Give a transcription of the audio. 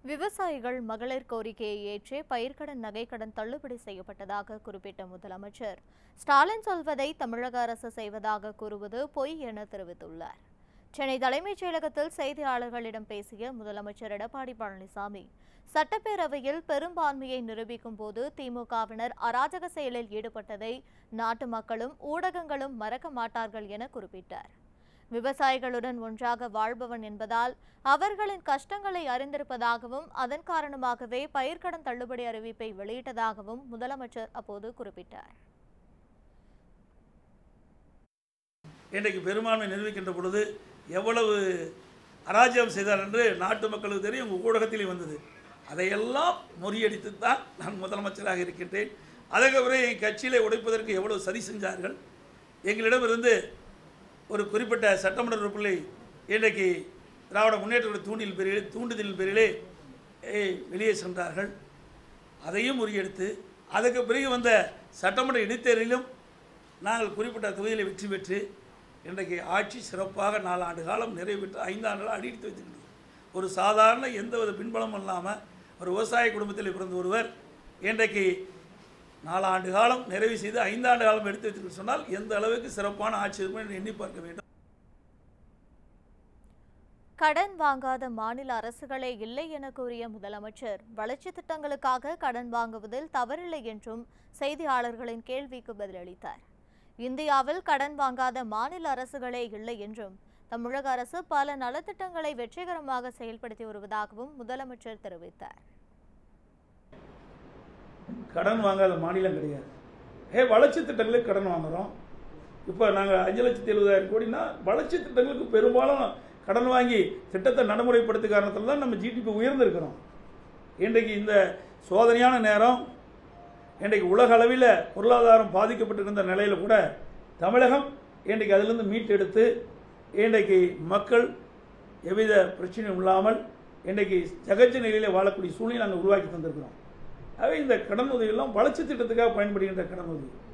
விவசாயிகள் மகளிர் கோரிக்கையை ஏற்றே பயிர்க்கடன் நகைக்கடன் தள்ளுபடி செய்யப்பட்டதாக குறிப்பிட்ட முதலமைச்சர் ஸ்டாலின் சொல்வதை தமிழக அரசு செய்வதாக கூறுவது பொய் என தெரிவித்துள்ளார் சென்னை தலைமைச் செயலகத்தில் செய்தியாளர்களிடம் பேசிய முதலமைச்சர் எடப்பாடி பழனிசாமி சட்டப்பேரவையில் பெரும்பான்மையை நிரூபிக்கும் போது திமுகவினர் அராஜக செயலில் ஈடுபட்டதை நாட்டு மக்களும் ஊடகங்களும் மறக்க மாட்டார்கள் என குறிப்பிட்டார் விவசாயிகளுடன் ஒன்றாக வாழ்பவன் என்பதால் அவர்களின் கஷ்டங்களை அறிந்திருப்பதாகவும் அதன் காரணமாகவே பயிர்க்கடன் தள்ளுபடி அறிவிப்பை வெளியிட்டதாகவும் முதலமைச்சர் அப்போது குறிப்பிட்டார் இன்றைக்கு பெரும்பான்மை நிரூபிக்கின்ற பொழுது எவ்வளவு அராஜகம் செய்தார் என்று நாட்டு மக்களுக்கு தெரியும் உங்கள் ஊடகத்திலே வந்தது அதையெல்லாம் முறியடித்து தான் நான் முதலமைச்சராக இருக்கின்றேன் அதற்கு பிறகு என் கட்சியிலே உடைப்பதற்கு எவ்வளவு சதி செஞ்சார்கள் எங்களிடமிருந்து ஒரு குறிப்பிட்ட சட்டமன்ற உறுப்பினரை இன்றைக்கு திராவிட முன்னேற்ற தூண்டில் பேரிலே தூண்டுதலின் பேரிலே ஏய், வெளியே சென்றார்கள் அதையும் முறியடித்து அதுக்கு பிறகு வந்த சட்டமன்ற இடைத்தேர்தலிலும் நாங்கள் குறிப்பிட்ட தொகுதியில் வெற்றி பெற்று இன்றைக்கு ஆட்சி சிறப்பாக நாலு ஆண்டு காலம் நிறைவேற்று ஐந்து ஆண்டுகள் அடித்து வைத்திருக்கிறது ஒரு சாதாரண எந்தவித பின்பலமும் இல்லாமல் ஒரு விவசாய குடும்பத்தில் பிறந்த ஒருவர் இன்றைக்கு நாலு ஆண்டு காலம் நிறைவு செய்து ஐந்தாண்டு காலம் எடுத்து வைத்திருக்கு சொன்னால் எந்த அளவுக்கு சிறப்பான ஆட்சி இருக்கும் என்று எண்ணி பார்க்க வேண்டும் கடன் வாங்காத மாநில அரசுகளே இல்லை என கூறிய முதலமைச்சர் வளர்ச்சி திட்டங்களுக்காக கடன் வாங்குவதில் தவறில்லை என்றும் செய்தியாளர்களின் கேள்விக்கு பதிலளித்தார் இந்தியாவில் கடன் வாங்காத மாநில அரசுகளே இல்லை என்றும் தமிழக அரசு பல நலத்திட்டங்களை வெற்றிகரமாக செயல்படுத்தி வருவதாகவும் முதலமைச்சர் தெரிவித்தார் கடன் வாங்காத மாநிலம் கிடையாது ஏ வளர்ச்சி திட்டங்களுக்கு கடன் வாங்குறோம் இப்போ நாங்கள் அஞ்சு லட்சத்தி எழுபதாயிரம் கோடினா வளர்ச்சி திட்டங்களுக்கு பெரும்பாலும் கடன் வாங்கி திட்டத்தை நடைமுறைப்படுத்த காரணத்தில் தான் நம்ம ஜிடிபி உயர்ந்திருக்கிறோம் இன்றைக்கு இந்த சோதனையான நேரம் இன்றைக்கு உலக அளவில் பொருளாதாரம் பாதிக்கப்பட்டிருந்த நிலையில் கூட தமிழகம் இன்றைக்கு அதிலிருந்து மீட்டெடுத்து இன்றைக்கு மக்கள் எவ்வித பிரச்சனையும் இல்லாமல் இன்றைக்கு ஜகஜ நிலையில் வாழக்கூடிய சூழ்நிலை நாங்கள் உருவாக்கி தந்திருக்கிறோம் ஆகவே இந்த கடன் உதவியெல்லாம் வளர்ச்சி திட்டத்துக்காக பயன்படுகின்ற கடன் உதவி